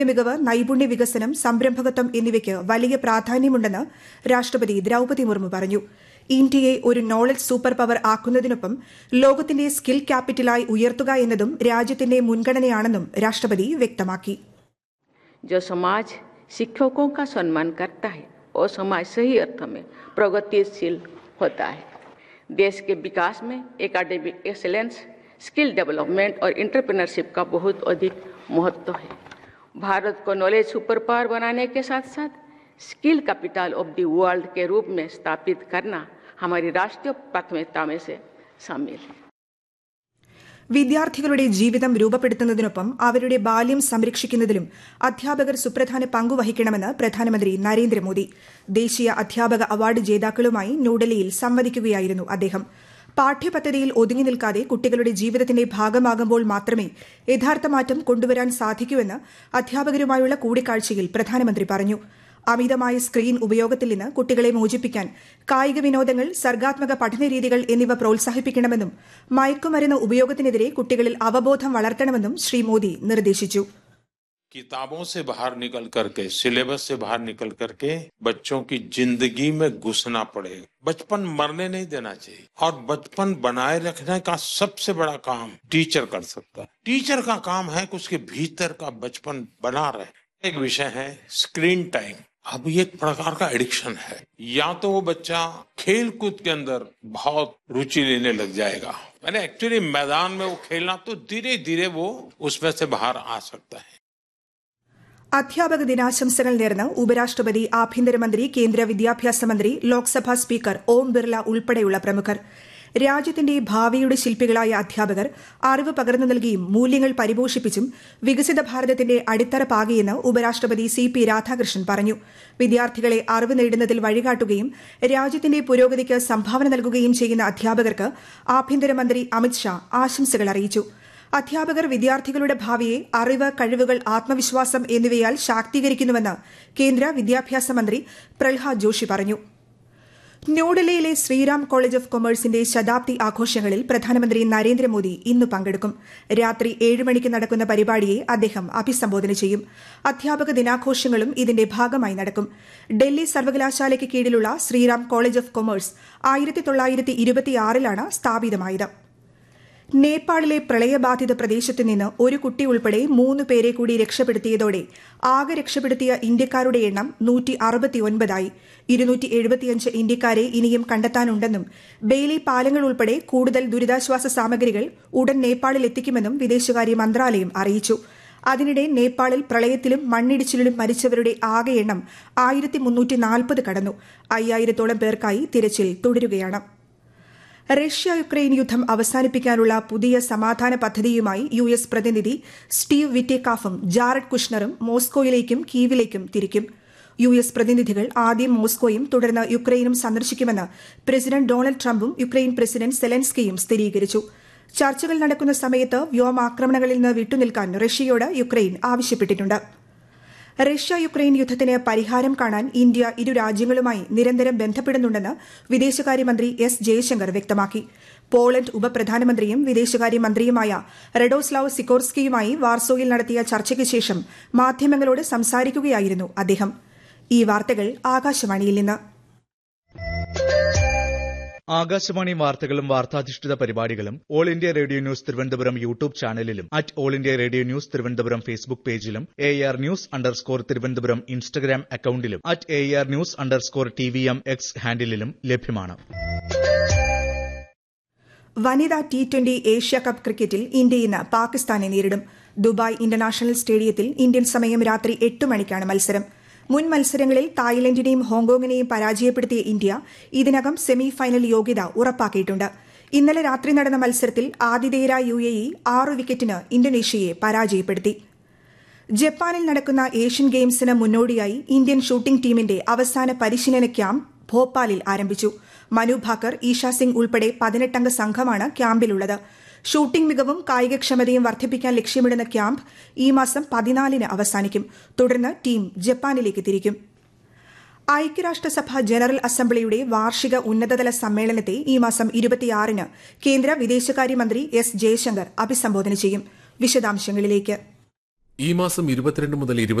മികവ് നൈപുണ്യ വികസനം സംരംഭകത്വം എന്നിവയ്ക്ക് വലിയ പ്രാധാന്യമുണ്ടെന്ന് രാഷ്ട്രപതി ദ്രൌപതി മുർമു പറഞ്ഞു ഇന്ത്യയെ ഒരു നോളജ് സൂപ്പർ പവർ ആക്കുന്നതിനൊപ്പം ലോകത്തിന്റെ സ്കിൽ ക്യാപിറ്റലായി ഉയർത്തുക എന്നതും രാജ്യത്തിന്റെ മുൻഗണനയാണെന്നും രാഷ്ട്രപതി വ്യക്തമാക്കി जो समाज शिक्षकों का सम्मान करता है और समाज सही अर्थ में प्रगतिशील होता है देश के विकास में एकेडमिक एक्सेलेंस स्किल डेवलपमेंट और इंटरप्रेन्योरशिप का बहुत अधिक महत्व है भारत को नॉलेज सुपर पावर बनाने के साथ साथ skill capital of the world के रूप में स्थापित करना हमारी राष्ट्रीय प्राथमिकता में से शामिल है വിദ്യാർത്ഥികളുടെ ജീവിതം രൂപപ്പെടുത്തുന്നതിനൊപ്പം അവരുടെ ബാല്യം സംരക്ഷിക്കുന്നതിലും അധ്യാപകർ സുപ്രധാന പങ്ക് വഹിക്കണമെന്ന് പ്രധാനമന്ത്രി നരേന്ദ്രമോദി ദേശീയ അധ്യാപക അവാർഡ് ജേതാക്കളുമായി ന്യൂഡൽഹിയിൽ സംവദിക്കുകയായിരുന്നു അദ്ദേഹം പാഠ്യപദ്ധതിയിൽ ഒതുങ്ങി നിൽക്കാതെ കുട്ടികളുടെ ജീവിതത്തിന്റെ ഭാഗമാകുമ്പോൾ മാത്രമേ യഥാർത്ഥ മാറ്റം കൊണ്ടുവരാൻ സാധിക്കൂവെന്ന് അധ്യാപകരുമായുള്ള കൂടിക്കാഴ്ചയിൽ പ്രധാനമന്ത്രി പറഞ്ഞു അമിതമായ സ്ക്രീൻ ഉപയോഗത്തിൽ നിന്ന് കുട്ടികളെ മോചിപ്പിക്കാൻ കായിക വിനോദങ്ങൾ സർഗാത്മക പഠനരീതികൾ എന്നിവ പ്രോത്സാഹിപ്പിക്കണമെന്നും മയക്കുമരുന്ന് ഉപയോഗത്തിനെതിരെ കുട്ടികളിൽ അവബോധം വളർത്തണമെന്നും ശ്രീ മോദി നിർദ്ദേശിച്ചു किताबों से बाहर निकल करके सिलेबस से बाहर निकल करके बच्चों की जिंदगी में घुसना पड़े बचपन मरने नहीं देना चाहिए और बचपन बनाए रखने का सबसे बड़ा काम टीचर कर सकता है टीचर का काम है कि उसके भीतर का बचपन बना रहे एक विषय है स्क्रीन टाइम अब ये एक प्रकार का एडिक्शन है या तो वो बच्चा खेल कूद के अंदर बहुत रुचि लेने लग जाएगा मैंने एक्चुअली मैदान में वो खेलना तो धीरे धीरे वो उसमें से बाहर आ सकता है അധ്യാപക ദിനാശംസകൾ നേർന്ന് ഉപരാഷ്ട്രപതി ആഭ്യന്തരമന്ത്രി കേന്ദ്ര വിദ്യാഭ്യാസ മന്ത്രി ലോക്സഭാ സ്പീക്കർ ഓം ബിർള ഉൾപ്പെടെയുള്ള പ്രമുഖർ രാജ്യത്തിന്റെ ഭാവിയുടെ ശില്പികളായ അധ്യാപകർ അറിവ് പകർന്നു നൽകിയും മൂല്യങ്ങൾ പരിപോഷിപ്പിച്ചും വികസിത ഭാരതത്തിന്റെ അടിത്തറ പാകിയെന്ന് ഉപരാഷ്ട്രപതി സി പി രാധാകൃഷ്ണൻ പറഞ്ഞു വിദ്യാർത്ഥികളെ അറിവ് നേടുന്നതിൽ വഴികാട്ടുകയും രാജ്യത്തിന്റെ പുരോഗതിക്ക് സംഭാവന നൽകുകയും ചെയ്യുന്ന അധ്യാപകർക്ക് ആഭ്യന്തരമന്ത്രി അമിത്ഷാ ആശംസകൾ അറിയിച്ചു അധ്യാപകർ വിദ്യാർത്ഥികളുടെ ഭാവിയെ അറിവ് കഴിവുകൾ ആത്മവിശ്വാസം എന്നിവയാൽ ശാക്തീകരിക്കുന്നുവെന്ന് കേന്ദ്ര വിദ്യാഭ്യാസ മന്ത്രി പ്രഹ്ലാദ് ജോഷി പറഞ്ഞു ന്യൂഡൽഹിയിലെ ശ്രീറാം കോളേജ് ഓഫ് കൊമേഴ്സിന്റെ ശതാബ്ദി ആഘോഷങ്ങളിൽ പ്രധാനമന്ത്രി നരേന്ദ്രമോദി ഇന്ന് പങ്കെടുക്കും രാത്രി ഏഴ് മണിക്ക് നടക്കുന്ന പരിപാടിയെ അദ്ദേഹം അഭിസംബോധന ചെയ്യും അധ്യാപക ദിനാഘോഷങ്ങളും ഇതിന്റെ ഭാഗമായി നടക്കും ഡൽഹി സർവകലാശാലയ്ക്ക് കീഴിലുള്ള ശ്രീറാം കോളേജ് ഓഫ് കൊമേഴ്സ് ആയിരത്തി തൊള്ളായിരത്തി ഇരുപത്തിയാറിലാണ് സ്ഥാപിതമായത് നേപ്പാളിലെ പ്രളയബാധിത പ്രദേശത്ത് നിന്ന് ഒരു കുട്ടി ഉൾപ്പെടെ മൂന്ന് പേരെ കൂടി രക്ഷപ്പെടുത്തിയതോടെ ആകെ രക്ഷപ്പെടുത്തിയ ഇന്ത്യക്കാരുടെ എണ്ണം നൂറ്റി അറുപത്തിയൊൻപതായി ഇരുന്നൂറ്റി എഴുപത്തിയഞ്ച് ഇന്ത്യക്കാരെ ഇനിയും കണ്ടെത്താനുണ്ടെന്നും ബെയിലി പാലങ്ങൾ ഉൾപ്പെടെ കൂടുതൽ ദുരിതാശ്വാസ സാമഗ്രികൾ ഉടൻ നേപ്പാളിൽ എത്തിക്കുമെന്നും വിദേശകാര്യ മന്ത്രാലയം അറിയിച്ചു അതിനിടെ നേപ്പാളിൽ പ്രളയത്തിലും മണ്ണിടിച്ചിലിലും മരിച്ചവരുടെ ആകെ എണ്ണം ആയിരത്തി മുന്നൂറ്റി നാൽപ്പത് കടന്നു അയ്യായിരത്തോളം പേർക്കായി തിരച്ചിൽ തുടരുകയാണ് റഷ്യ യുക്രൈൻ യുദ്ധം അവസാനിപ്പിക്കാനുള്ള പുതിയ സമാധാന പദ്ധതിയുമായി യു എസ് പ്രതിനിധി സ്റ്റീവ് വിറ്റേക്കാഫും ജാറഡ് കുഷ്ണറും മോസ്കോയിലേക്കും കീവിലേക്കും തിരിക്കും യു എസ് പ്രതിനിധികൾ ആദ്യം മോസ്കോയും തുടർന്ന് യുക്രൈനും സന്ദർശിക്കുമെന്ന് പ്രസിഡന്റ് ഡൊണാൾഡ് ട്രംപും യുക്രൈൻ പ്രസിഡന്റ് സെലൻസ്കിയും സ്ഥിരീകരിച്ചു ചർച്ചകൾ നടക്കുന്ന സമയത്ത് വ്യോമാക്രമണങ്ങളിൽ നിന്ന് വിട്ടുനിൽക്കാൻ റഷ്യയോട് യുക്രൈൻ ആവശ്യപ്പെട്ടിട്ടുണ്ട് റഷ്യ യുക്രൈൻ യുദ്ധത്തിന് പരിഹാരം കാണാൻ ഇന്ത്യ ഇരു രാജ്യങ്ങളുമായി നിരന്തരം ബന്ധപ്പെടുന്നുണ്ടെന്ന് വിദേശകാര്യമന്ത്രി എസ് ജയശങ്കർ വ്യക്തമാക്കി പോളണ്ട് ഉപപ്രധാനമന്ത്രിയും വിദേശകാര്യമന്ത്രിയുമായ റെഡോസ്ലാവ് സിക്കോർസ്കിയുമായി വാർസോയിൽ നടത്തിയ ചർച്ചയ്ക്ക് ശേഷം മാധ്യമങ്ങളോട് സംസാരിക്കുകയായിരുന്നു അദ്ദേഹം ഈ വാർത്തകൾ ആകാശവാണിയിൽ നിന്ന് ആകാശവാണി വാർത്തകളും വാർത്താധിഷ്ഠിത പരിപാടികളും All India Radio News Thiruvananthapuram YouTube ചാനലിലും at All India Radio News Thiruvananthapuram Facebook പേജിലും A R news underscore Thiruvananthapuram Instagram അക്കൌണ്ടിലും at A R news underscore T V M X ഹാൻഡിലും ലഭ്യമാണ് വനിതാ ടി ട്വന്റി ഏഷ്യ കപ്പ് ക്രിക്കറ്റിൽ ഇന്ത്യ ഇന്ന് പാകിസ്ഥാനെ നേരിടും ദുബായ് ഇന്റർനാഷണൽ സ്റ്റേഡിയത്തിൽ ഇന്ത്യൻ സമയം രാത്രി എട്ട് മണിക്കാണ് മത്സരം മുൻ മത്സരങ്ങളിൽ തായ്ലൻഡിനെയും ഹോങ്കോങ്ങിനെയും പരാജയപ്പെടുത്തിയ ഇന്ത്യ ഇതിനകം സെമി ഫൈനൽ യോഗ്യത ഉറപ്പാക്കിയിട്ടുണ്ട് ഇന്നലെ രാത്രി നടന്ന മത്സരത്തിൽ ആതിഥേയരായ യു എ ഇ ആറ് വിക്കറ്റിന് ഇന്തോനേഷ്യയെ പരാജയപ്പെടുത്തി ജപ്പാനിൽ നടക്കുന്ന ഏഷ്യൻ ഗെയിംസിന് മുന്നോടിയായി ഇന്ത്യൻ ഷൂട്ടിംഗ് ടീമിന്റെ അവസാന പരിശീലന ക്യാമ്പ് ഭോപ്പാലിൽ ആരംഭിച്ചു മനു ഭാക്കർ ഈഷ സിംഗ് ഉൾപ്പെടെ പതിനെട്ടംഗ സംഘമാണ് ക്യാമ്പിലുള്ളത് ഷൂട്ടിംഗ് മികവും കായികക്ഷമതയും വർദ്ധിപ്പിക്കാൻ ലക്ഷ്യമിടുന്ന ക്യാമ്പ് ഈ മാസം പതിനാലിന് അവസാനിക്കും തുടർന്ന് ടീം ജപ്പാനിലേക്ക് തിരിക്കും ഐക്യരാഷ്ട്രസഭ ജനറൽ അസംബ്ലിയുടെ വാർഷിക ഉന്നതതല സമ്മേളനത്തെ ഈ മാസം ഇരുപത്തിയാറിന് കേന്ദ്ര വിദേശകാര്യമന്ത്രി എസ് ജയശങ്കർ അഭിസംബോധന ചെയ്യും വിശദാംശങ്ങളിലേക്ക് ഈ മാസം ഇരുപത്തിരണ്ട് മുതൽ